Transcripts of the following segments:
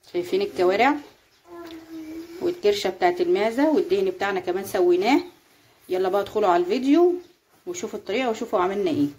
شايفين الكوارع والكرشه بتاعت المعزه والدهن بتاعنا كمان سويناه يلا بقى ادخلوا على الفيديو وشوفوا الطريقه وشوفوا عملنا ايه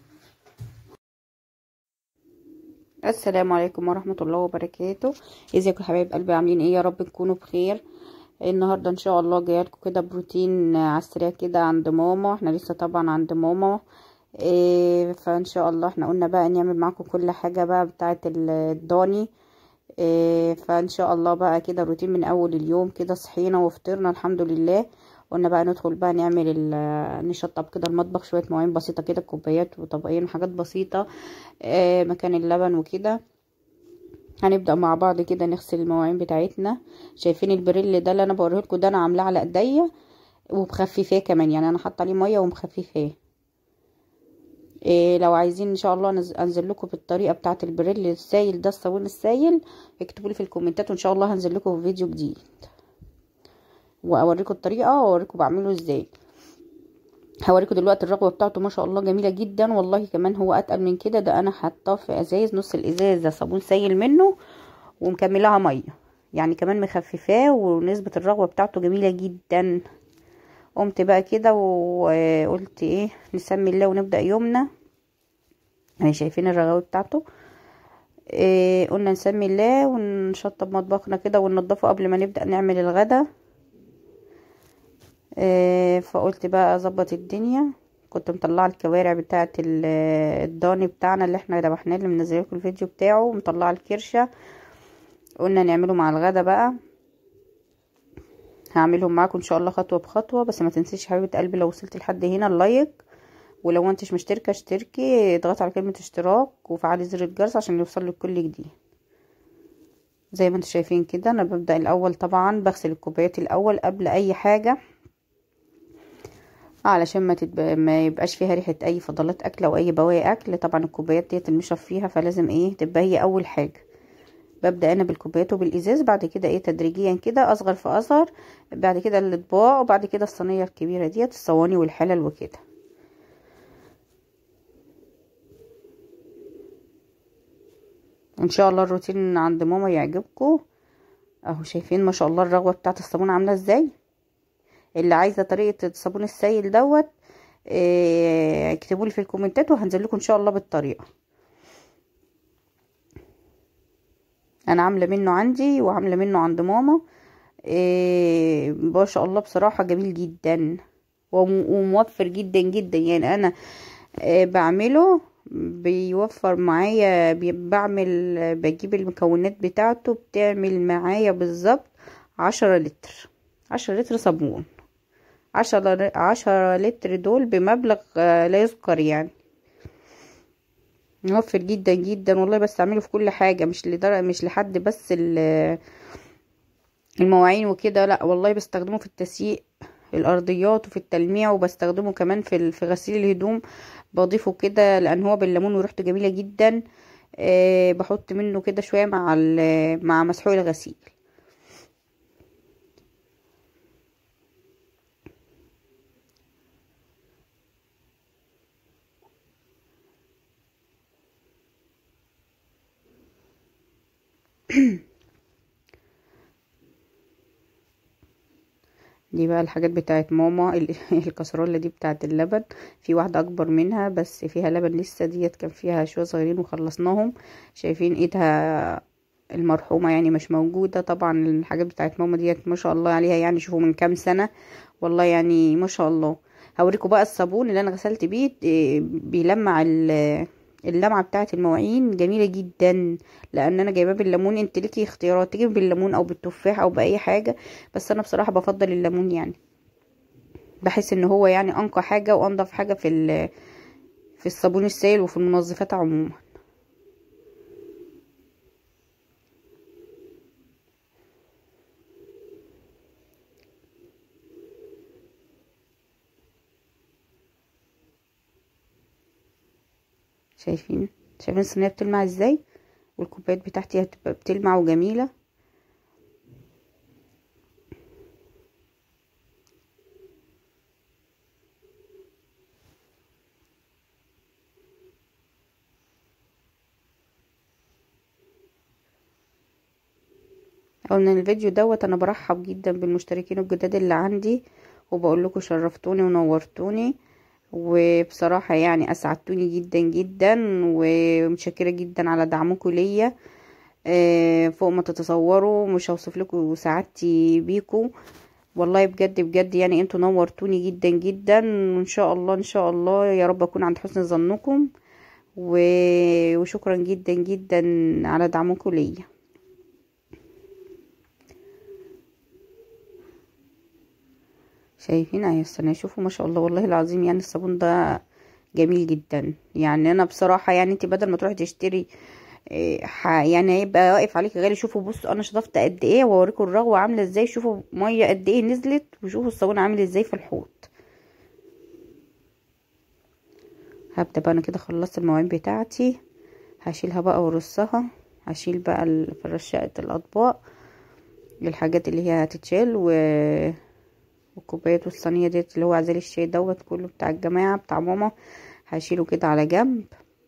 السلام عليكم ورحمه الله وبركاته ازيكم يا حبايب قلبي عاملين ايه يا رب تكونوا بخير النهارده ان شاء الله جايه لكم كده بروتين على السريع كده عند ماما احنا لسه طبعا عند ماما إيه فان شاء الله احنا قلنا بقى نعمل معاكم كل حاجه بقى بتاعه الضاني إيه فان شاء الله بقى كده روتين من اول اليوم كده صحينا وفطرنا الحمد لله قلنا بقى ندخل بقى نعمل نشطب كده المطبخ شويه مواعين بسيطه كده كوبايات وطبقين وحاجات بسيطه إيه مكان اللبن وكده هنبدا مع بعض كده نغسل المواعين بتاعتنا شايفين البريل ده اللي انا بوريه لكم ده انا عاملاه على ايديا ومخففاه كمان يعني انا حاطه عليه ميه ومخففاه إيه لو عايزين ان شاء الله انزل لكم بالطريقه بتاعه البريل السايل ده الصابون السايل اكتبوا لي في الكومنتات وان شاء الله هنزل لكم في فيديو جديد واوريكم الطريقه واوريكم بعمله ازاي هوريكم دلوقتي الرغوه بتاعته ما شاء الله جميله جدا والله كمان هو اتقل من كده ده انا حاطاه في ازايز نص الازاز ده صابون سايل منه ومكملاها ميه يعني كمان مخففاه ونسبه الرغوه بتاعته جميله جدا قمت بقى كده وقلت ايه نسمي الله ونبدا يومنا اهي شايفين الرغاوي بتاعته إيه قلنا نسمي الله ونشطب مطبخنا كده وننضفه قبل ما نبدا نعمل الغدا إيه فقلت بقى اظبط الدنيا كنت مطلعه الكوارع بتاعه الضاني بتاعنا اللي احنا ذبحناه اللي منزله لكم الفيديو بتاعه ومطلعه الكرشه قلنا نعمله مع الغدا بقى هعملهم معاكم ان شاء الله خطوه بخطوه بس ما تنسيش حبيبه قلبي لو وصلت لحد هنا اللايك ولو انتش مشتركه اشتركي اضغطي على كلمه اشتراك وفعلي زر الجرس عشان يوصل لك كل جديد زي ما انتم شايفين كده انا ببدا الاول طبعا بغسل الكوبايات الاول قبل اي حاجه علشان ما, تتب... ما يبقاش فيها ريحه اي فضلات اكل او اي بواقي اكل طبعا الكوبايات ديت المشرب فيها فلازم ايه تبقى هي اول حاجه ببدا انا بالكوبايات وبالازاز بعد كده ايه تدريجيا كده اصغر في اصغر بعد كده الاطباق وبعد كده الصينيه الكبيره ديت الصواني والحلل وكده ان شاء الله الروتين عند ماما يعجبكم اهو شايفين ما شاء الله الرغوه بتاعه الصابون عامله ازاي اللي عايزه طريقه الصابون السائل دوت إيه اكتبوا لي في الكومنتات وهنزل لكم ان شاء الله بالطريقه انا عامله منه عندي وعامله منه عند ماما إيه ما شاء الله بصراحه جميل جدا وموفر جدا جدا يعني انا إيه بعمله بيوفر معايا بعمل بجيب المكونات بتاعته بتعمل معايا بالظبط عشرة لتر عشرة لتر صابون عشرة عشرة لتر دول بمبلغ لا يذكر يعني موفر جدا جدا والله بستعمله في كل حاجه مش لدرجه مش لحد بس المواعين وكده لا والله بستخدمه في التسييق الارضيات وفي التلميع وبستخدمه كمان في في غسيل الهدوم بضيفه كده لان هو بالليمون وريحته جميله جدا أه بحط منه كده شويه مع مع مسحوق الغسيل دي بقى الحاجات بتاعت ماما الكسرولة دي بتاعت اللبن في واحدة اكبر منها بس فيها لبن لسه ديت كان فيها شوية صغيرين وخلصناهم شايفين ايدها المرحومة يعني مش موجودة طبعا الحاجات بتاعت ماما ديت ما شاء الله عليها يعني شوفوا من كام سنة والله يعني ما شاء الله هوريكم بقى الصابون اللي انا غسلت بيه بيلمع اللمعه بتاعه المواعين جميله جدا لان انا جايباه بالليمون انت ليكي اختيارات تجيب بالليمون او بالتفاح او باي حاجه بس انا بصراحه بفضل الليمون يعني بحس ان هو يعني انقى حاجه وانضف حاجه في في الصابون السائل وفي المنظفات عموما شايفين شايفين الصينيه بتلمع ازاي والكوبايات بتاعتي هتبقى بتلمع وجميله قلنا الفيديو دوت انا برحب جدا بالمشتركين الجداد اللي عندي وبقول لكم شرفتوني ونورتوني وبصراحة يعني اسعدتوني جدا جدا ومتشكرة جدا على دعمكم ليا فوق ما تتصوروا مش هوصف لكم سعادتي بيكم والله بجد بجد يعني انتوا نورتوني جدا جدا وان شاء الله ان شاء الله يا رب اكون عند حسن ظنكم وشكرا جدا جدا على دعمكم ليا شايفين اهي السنة شوفوا ما شاء الله والله العظيم يعني الصابون ده جميل جدا يعني انا بصراحة يعني انت بدل ما تروحي تشتري يعني هيبقى واقف عليك غالي شوفوا بصوا انا شطفت قد ايه واوريكم الرغوه عامله ازاي شوفوا ميه قد ايه نزلت وشوفوا الصابون عامل ازاي في الحوض هبدا بقى انا كده خلصت المواعين بتاعتي هشيلها بقى وارصها هشيل بقى في رشاقه الاطباق الحاجات اللي هي هتتشال و والكوبايات والصينيه ديت اللي هو عزال الشاي دوت كله بتاع الجماعه بتاع ماما هشيله كده على جنب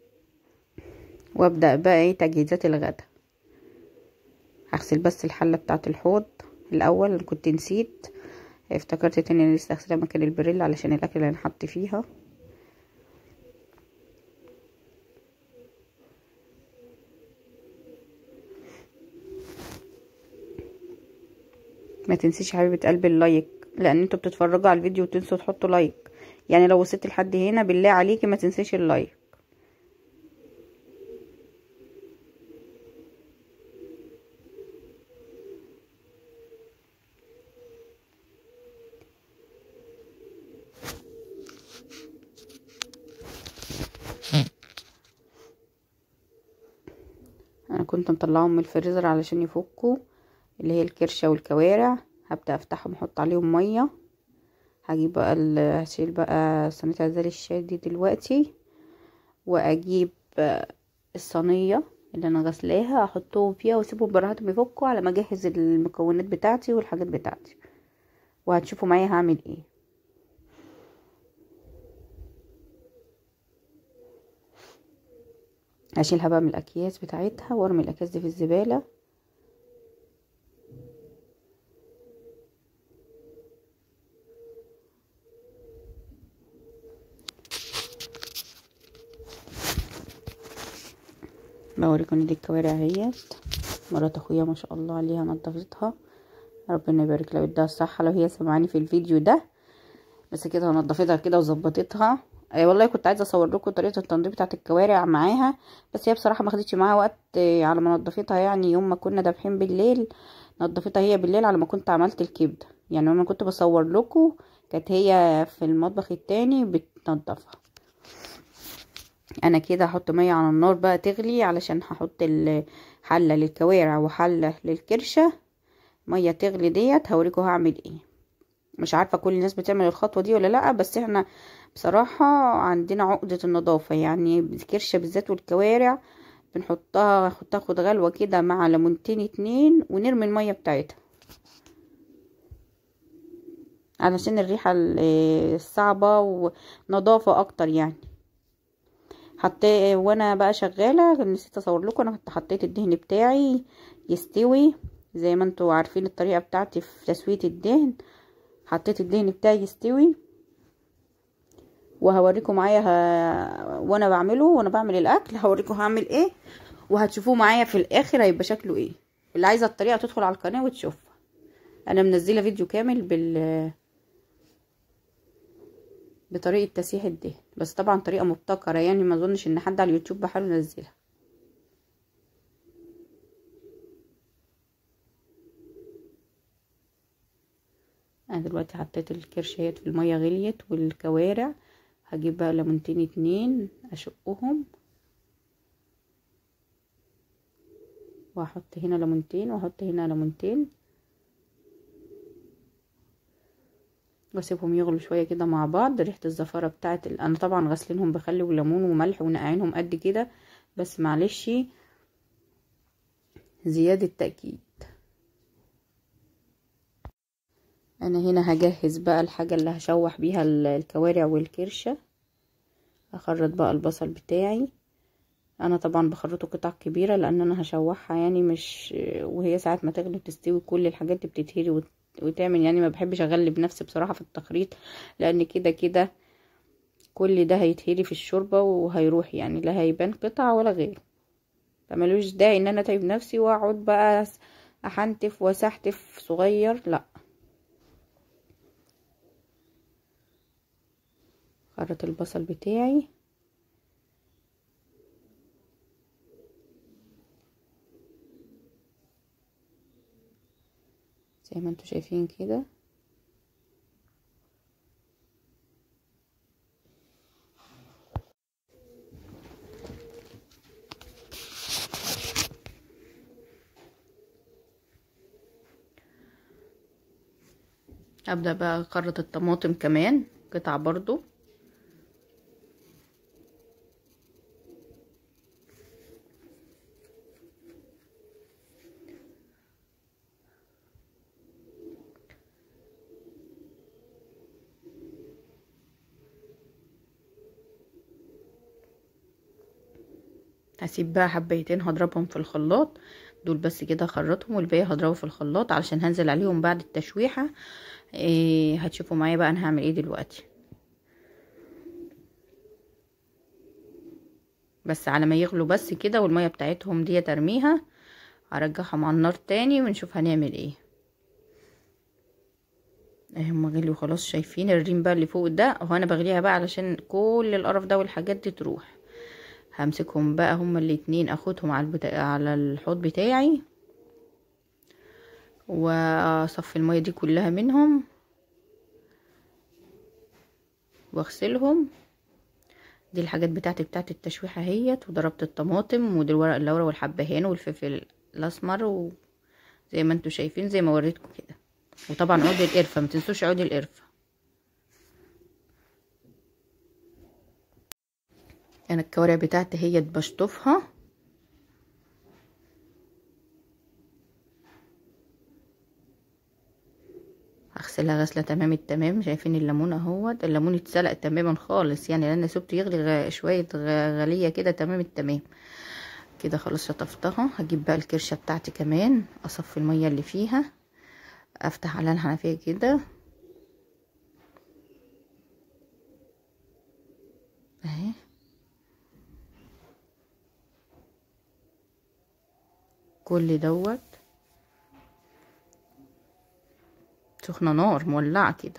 وابدا بقى ايه تجهيزات الغدا هغسل بس الحله بتاعه الحوض الاول انا كنت نسيت افتكرت تاني انا لسه هغسلها مكان البريل علشان الاكل اللي هنحط فيها ما تنسيش حبيبه قلبي اللايك لان انتوا بتتفرجوا على الفيديو وتنسوا تحطوا لايك يعني لو وصلت لحد هنا بالله عليكي ما تنسيش اللايك انا كنت مطلعهم من الفريزر علشان يفكوا اللي هي الكرشه والكوارع هبدا افتحهم احط عليهم ميه هجيب بقى هشيل بقى صينيه عزال الشاي دي دلوقتي واجيب الصينيه اللي انا غسلاها احطهم فيها واسيبهم براحتهم يفكوا على ما اجهز المكونات بتاعتي والحاجات بتاعتي وهتشوفوا معايا هعمل ايه اشيلها بقى من الاكياس بتاعتها وارمي الاكياس دي في الزباله بوريكم دي الكوارع اهيت مرات اخويا ما شاء الله عليها نضفتها ربنا يبارك لها ويديها الصحه لو هي سمعاني في الفيديو ده بس كده نضفتها كده وظبطتها أي والله كنت عايزه اصور لكم طريقه التنظيف بتاعه الكوارع معاها بس هي بصراحه ما خدتش معاها وقت على ما نضفتها يعني يوم ما كنا دابحين بالليل نضفتها هي بالليل على ما كنت عملت الكبده يعني انا كنت بصور لكم كانت هي في المطبخ التاني بتنضفها انا كده هحط ميه على النار بقى تغلي علشان هحط حله للكوارع وحله للكرشه ميه تغلي ديت هوريكم هعمل ايه مش عارفه كل الناس بتعمل الخطوه دي ولا لا بس احنا بصراحه عندنا عقده النظافه يعني الكرشه بالذات والكوارع بنحطها تاخد غلوه كده مع ليمونتين اتنين ونرمي الميه بتاعتها علشان الريحه الصعبه ونظافه اكتر يعني حطيت وانا بقى شغاله نسيت اصور لكم انا كنت حطيت الدهن بتاعي يستوي زي ما انتوا عارفين الطريقه بتاعتي في تسويه الدهن حطيت الدهن بتاعي يستوي وهوريكم معايا ه... وانا بعمله وانا بعمل الاكل هوريكم هعمل ايه وهتشوفوه معايا في الاخر هيبقى شكله ايه اللي عايزه الطريقه تدخل على القناه وتشوفها انا منزله فيديو كامل بال بطريقه تسيح الدهن بس طبعا طريقه مبتكره يعني ما اظنش ان حد على اليوتيوب بحاله ينزلها انا دلوقتي حطيت الكرشيات في الميه غليت والكوارع هجيب بقى ليمونتين اتنين اشقهم واحط هنا ليمونتين واحط هنا ليمونتين واسيبهم يغلوا شويه كده مع بعض ريحه الزفاره بتاعت ال... انا طبعا غسلينهم بخل وليمون وملح ونقعينهم قد كده بس معلش زياده تاكيد انا هنا هجهز بقى الحاجه اللي هشوح بيها الكوارع والكرشه هخرط بقى البصل بتاعي انا طبعا بخرطه قطع كبيره لان انا هشوحها يعني مش وهي ساعه ما تغلي تستوي كل الحاجات دي بتتهري وتعمل يعني ما بحبش اغلب نفسي بصراحه في التخريط لان كده كده كل ده هيتهري في الشوربه وهيروح يعني لا هيبان قطع ولا غيره فملوش داعي ان انا اتعب نفسي واقعد بقى احنتف واسحتف صغير لا خرط البصل بتاعي زي ما انتوا شايفين كده ابدا بقى اخرط الطماطم كمان قطع برضو هسيب بقى حبيتين هضربهم في الخلاط دول بس كده هخرطهم والباقي هضربه في الخلاط علشان هنزل عليهم بعد التشويحه إيه هتشوفوا معايا بقى انا هعمل ايه دلوقتي بس على ما يغلوا بس كده والميه بتاعتهم دي ترميها هرجعهم على النار تاني ونشوف هنعمل ايه اهي هما غليوا خلاص شايفين الريم بقى اللي فوق ده اهو انا بغليها بقى علشان كل القرف ده والحاجات دي تروح همسكهم بقى هما الاتنين اخدهم على البتا... على الحوض بتاعي واصفي الميه دي كلها منهم واغسلهم دي الحاجات بتاعتي بتاعت التشويحه اهيت وضربت الطماطم ودي الورق اللورا والحبهان والفلفل الاسمر وزي ما انتوا شايفين زي ما وريتكم كده وطبعا عود القرفه ما تنسوش عود القرفه انا الكوارع بتاعتي هي بشطفها هغسلها غسله تمام التمام شايفين الليمون اهوت الليمون اتسلق تماما خالص يعني لان سبته يغلي شويه غليه كده تمام التمام كده خلاص شطفتها هجيب بقى الكرشه بتاعتي كمان اصفي الميه اللي فيها افتح على الحنفيه كده اهي كل دوت سخنة نار مولعة كده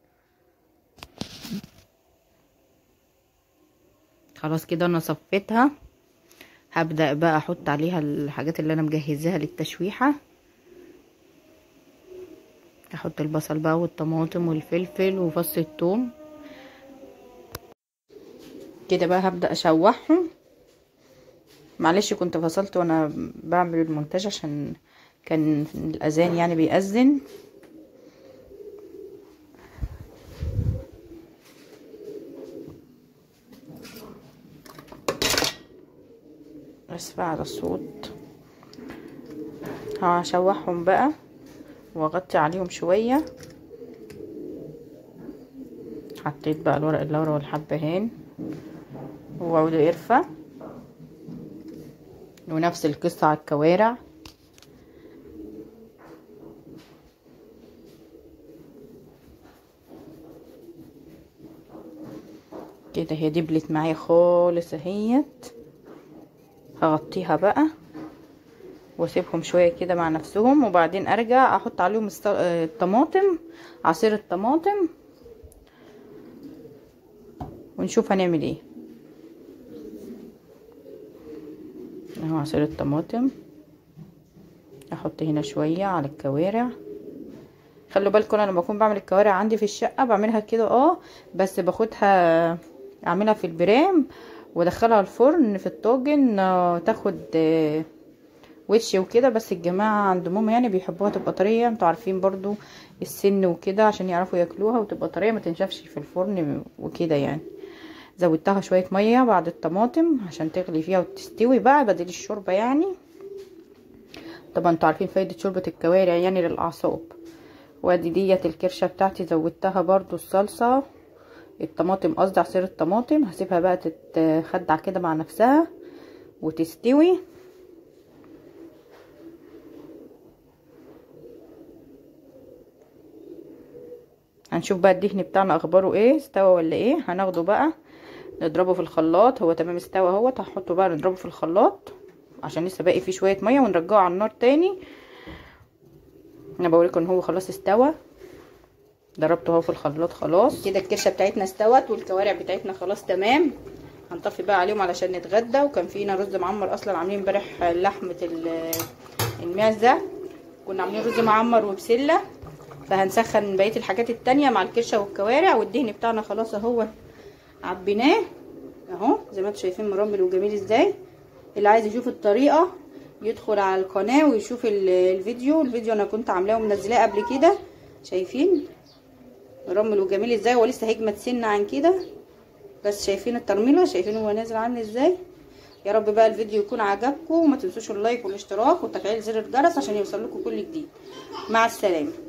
خلاص كده انا صفيتها هبدأ بقى احط عليها الحاجات اللي انا مجهزاها للتشويحة احط البصل بقى والطماطم والفلفل وفص الثوم كده بقى هبدأ اشوحهم معلش كنت فصلت وانا بعمل المونتاج عشان كان الاذان يعني بيأذن اسفة على الصوت هشوحهم بقى واغطي عليهم شوية حطيت بقى الورق اللورا والحبهان وعود قرفة ونفس القصة على الكوارع كده هي دبلت معايا خالص اهيت هغطيها بقى واسيبهم شويه كده مع نفسهم وبعدين ارجع احط عليهم الطماطم عصير الطماطم ونشوف هنعمل ايه اهو عصير الطماطم احط هنا شويه على الكوارع خلوا بالكم انا لما بكون بعمل الكوارع عندي في الشقه بعملها كده اه بس باخدها اعملها في البرام وادخلها الفرن في الطاجن تاخد وش وكده بس الجماعه عند ماما يعني بيحبوها تبقى طريه انتوا عارفين برضو السن وكده عشان يعرفوا ياكلوها وتبقى طريه ما تنشفش في الفرن وكده يعني زودتها شويه ميه بعد الطماطم عشان تغلي فيها وتستوي بقى بدل الشوربه يعني طبعا انتوا عارفين فايده شوربه الكوارع يعني للاعصاب وادي ديت الكرشه بتاعتي زودتها برضو الصلصه الطماطم قصدي عصير الطماطم هسيبها بقى تتخدع كده مع نفسها وتستوي هنشوف بقى الدهن بتاعنا اخباره ايه استوى ولا ايه هناخده بقى نضربه في الخلاط هو تمام استوى اهوت هنحطه بقى نضربه في الخلاط عشان لسه باقي فيه شويه ميه ونرجعه على النار تاني انا بوريكم ان هو خلاص استوى ضربته اهو في الخلاط خلاص كده الكرشه بتاعتنا استوت والكوارع بتاعتنا خلاص تمام هنطفي بقى عليهم علشان نتغدى وكان فينا رز معمر اصلا عاملين امبارح لحمه المعزه كنا عاملين رز معمر وبسله فهنسخن بقيه الحاجات التانية مع الكرشه والكوارع والدهن بتاعنا خلاص اهو عبيناه اهو زي ما انتم شايفين مرمل وجميل ازاي اللي عايز يشوف الطريقه يدخل على القناه ويشوف الفيديو الفيديو انا كنت عاملاه ومنزلاه قبل كده شايفين مرمل وجميل ازاي هو لسه هيجمد سنه عن كده بس شايفين الترميله شايفين هو نازل عامل ازاي يا رب بقى الفيديو يكون عجبكم وما تنسوش اللايك والاشتراك وتفعيل زر الجرس عشان يوصل لكم كل جديد مع السلامه